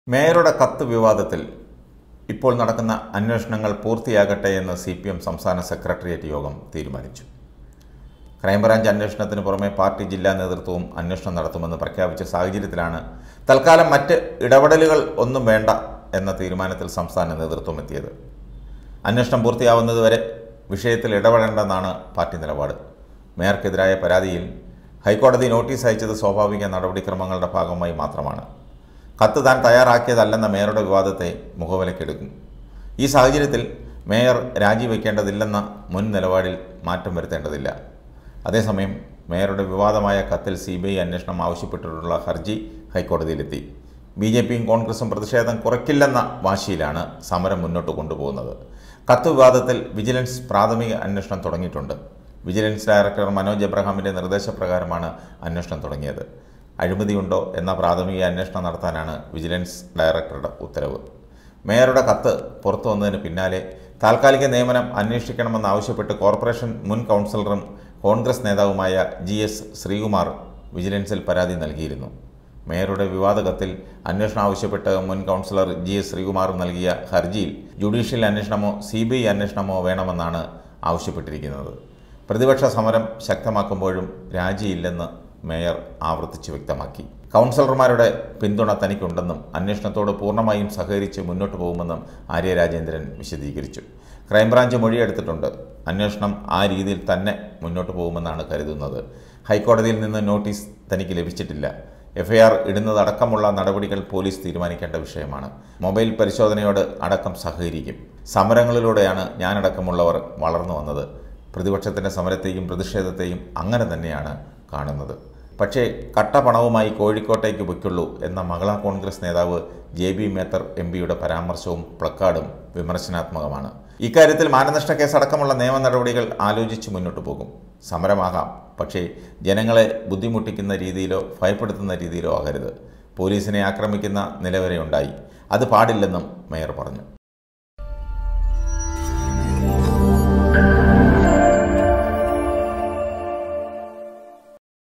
മേയറുടെ കത്ത് വിവാദത്തിൽ ഇപ്പോൾ നടക്കുന്ന അന്വേഷണങ്ങൾ പൂർത്തിയാകട്ടെ എന്ന് സി പി എം സംസ്ഥാന സെക്രട്ടേറിയറ്റ് യോഗം തീരുമാനിച്ചു ക്രൈംബ്രാഞ്ച് അന്വേഷണത്തിന് പുറമെ പാർട്ടി ജില്ലാ നേതൃത്വവും അന്വേഷണം നടത്തുമെന്ന് പ്രഖ്യാപിച്ച സാഹചര്യത്തിലാണ് തൽക്കാലം മറ്റ് ഇടപെടലുകൾ ഒന്നും വേണ്ട എന്ന തീരുമാനത്തിൽ സംസ്ഥാന നേതൃത്വം എത്തിയത് അന്വേഷണം പൂർത്തിയാവുന്നതുവരെ വിഷയത്തിൽ ഇടപെടേണ്ടെന്നാണ് പാർട്ടി നിലപാട് മേയർക്കെതിരായ പരാതിയിൽ ഹൈക്കോടതി നോട്ടീസ് അയച്ചത് സ്വാഭാവിക നടപടിക്രമങ്ങളുടെ ഭാഗമായി മാത്രമാണ് കത്ത് താൻ തയ്യാറാക്കിയതല്ലെന്ന മേയറുടെ വിവാദത്തെ മുഖവിലക്കെടുക്കും ഈ സാഹചര്യത്തിൽ മേയർ രാജിവെക്കേണ്ടതില്ലെന്ന മുൻ നിലപാടിൽ മാറ്റം വരുത്തേണ്ടതില്ല അതേസമയം മേയറുടെ വിവാദമായ കത്തിൽ സി ബി ഐ അന്വേഷണം ആവശ്യപ്പെട്ടിട്ടുള്ള ഹർജി ഹൈക്കോടതിയിലെത്തി ബി ജെ പിയും കോൺഗ്രസും പ്രതിഷേധം കുറയ്ക്കില്ലെന്ന വാശിയിലാണ് സമരം മുന്നോട്ട് കൊണ്ടുപോകുന്നത് കത്ത് വിവാദത്തിൽ വിജിലൻസ് പ്രാഥമിക അന്വേഷണം തുടങ്ങിയിട്ടുണ്ട് വിജിലൻസ് ഡയറക്ടർ മനോജ് എബ്രഹാമിൻ്റെ നിർദ്ദേശപ്രകാരമാണ് അന്വേഷണം തുടങ്ങിയത് അഴിമതിയുണ്ടോ എന്ന പ്രാഥമിക അന്വേഷണം നടത്താനാണ് വിജിലൻസ് ഡയറക്ടറുടെ ഉത്തരവ് മേയറുടെ കത്ത് പുറത്തു വന്നതിന് പിന്നാലെ താൽക്കാലിക നിയമനം അന്വേഷിക്കണമെന്നാവശ്യപ്പെട്ട് കോർപ്പറേഷൻ മുൻ കൗൺസിലറും കോൺഗ്രസ് നേതാവുമായ ജി എസ് ശ്രീകുമാർ വിജിലൻസിൽ പരാതി നൽകിയിരുന്നു മേയറുടെ വിവാദ കത്തിൽ അന്വേഷണം ആവശ്യപ്പെട്ട് മുൻ കൗൺസിലർ ജി എസ് ശ്രീകുമാർ നൽകിയ ഹർജിയിൽ ജുഡീഷ്യൽ അന്വേഷണമോ സി ബി ഐ അന്വേഷണമോ വേണമെന്നാണ് ആവശ്യപ്പെട്ടിരിക്കുന്നത് പ്രതിപക്ഷ സമരം ശക്തമാക്കുമ്പോഴും രാജിയില്ലെന്ന് മേയർ ആവർത്തിച്ച് വ്യക്തമാക്കി കൗൺസിലർമാരുടെ പിന്തുണ തനിക്കുണ്ടെന്നും അന്വേഷണത്തോട് പൂർണ്ണമായും സഹകരിച്ച് മുന്നോട്ട് പോകുമെന്നും ആര്യ രാജേന്ദ്രൻ വിശദീകരിച്ചു ക്രൈംബ്രാഞ്ച് മൊഴിയെടുത്തിട്ടുണ്ട് അന്വേഷണം ആ രീതിയിൽ തന്നെ മുന്നോട്ട് പോകുമെന്നാണ് കരുതുന്നത് ഹൈക്കോടതിയിൽ നിന്ന് നോട്ടീസ് തനിക്ക് ലഭിച്ചിട്ടില്ല എഫ്ഐആർ ഇടുന്നതടക്കമുള്ള നടപടികൾ പോലീസ് തീരുമാനിക്കേണ്ട വിഷയമാണ് മൊബൈൽ പരിശോധനയോട് അടക്കം സഹകരിക്കും സമരങ്ങളിലൂടെയാണ് ഞാനടക്കമുള്ളവർ വളർന്നു വന്നത് പ്രതിപക്ഷത്തിൻ്റെ സമരത്തെയും പ്രതിഷേധത്തെയും അങ്ങനെ തന്നെയാണ് കാണുന്നത് പക്ഷേ കട്ടപ്പണവുമായി കോഴിക്കോട്ടേക്ക് പൊയ്ക്കുള്ളൂ എന്ന മകള കോൺഗ്രസ് നേതാവ് ജെ ബി മേത്തർ എം പിയുടെ പരാമർശവും പ്ലക്കാർഡും വിമർശനാത്മകമാണ് ഇക്കാര്യത്തിൽ മാനനഷ്ട കേസടക്കമുള്ള നിയമ നടപടികൾ ആലോചിച്ച് മുന്നോട്ട് പോകും സമരമാകാം പക്ഷേ ജനങ്ങളെ ബുദ്ധിമുട്ടിക്കുന്ന രീതിയിലോ ഭയപ്പെടുത്തുന്ന രീതിയിലോ ആകരുത് പോലീസിനെ ആക്രമിക്കുന്ന നിലവരെ ഉണ്ടായി അത് പാടില്ലെന്നും മേയർ പറഞ്ഞു